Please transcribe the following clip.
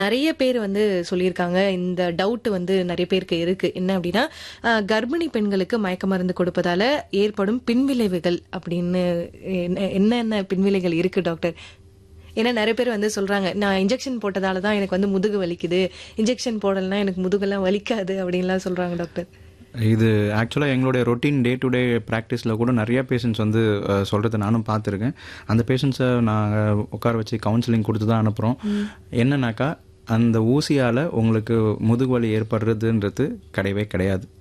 நிறைய பேர் வந்து சொல்லியிருக்காங்க இந்த டவுட் வந்து நிறைய பேருக்கு இருக்கு என்ன அப்படின்னா அஹ், கர்ப்பிணி பெண்களுக்கு மயக்க மருந்து கொடுப்பதால ஏற்படும் பின்விளைவுகள் அப்படின்னு என்ன- என்னென்ன பின்விளைகள் இருக்கு டாக்டர் ஏன்னா நிறைய பேர் வந்து சொல்றாங்க நான் இன்ஜெக்ஷன் போட்டதால தான் எனக்கு வந்து முதுகு வலிக்குது இன்ஜெக்ஷன் போடலைன்னா எனக்கு முதுகெல்லாம் வலிக்காது அப்படின்லாம் சொல்றாங்க டாக்டர் இது ஆக்சுவலாக எங்களுடைய ரொட்டீன் டே டு டே ப்ராக்டிஸில் கூட நிறைய பேஷண்ட்ஸ் வந்து அஹ், சொல்றதை நானும் பார்த்துருக்கேன் அந்த பேஷண்ட்ஸை நாங்கள் உட்கார வச்சு கவுன்சிலிங் கொடுத்து தான் அனுப்புகிறோம் என்னன்னாக்கா அந்த ஊசியால் உங்களுக்கு முதுகு வலி ஏற்படுறதுன்றது கிடையவே கிடையாது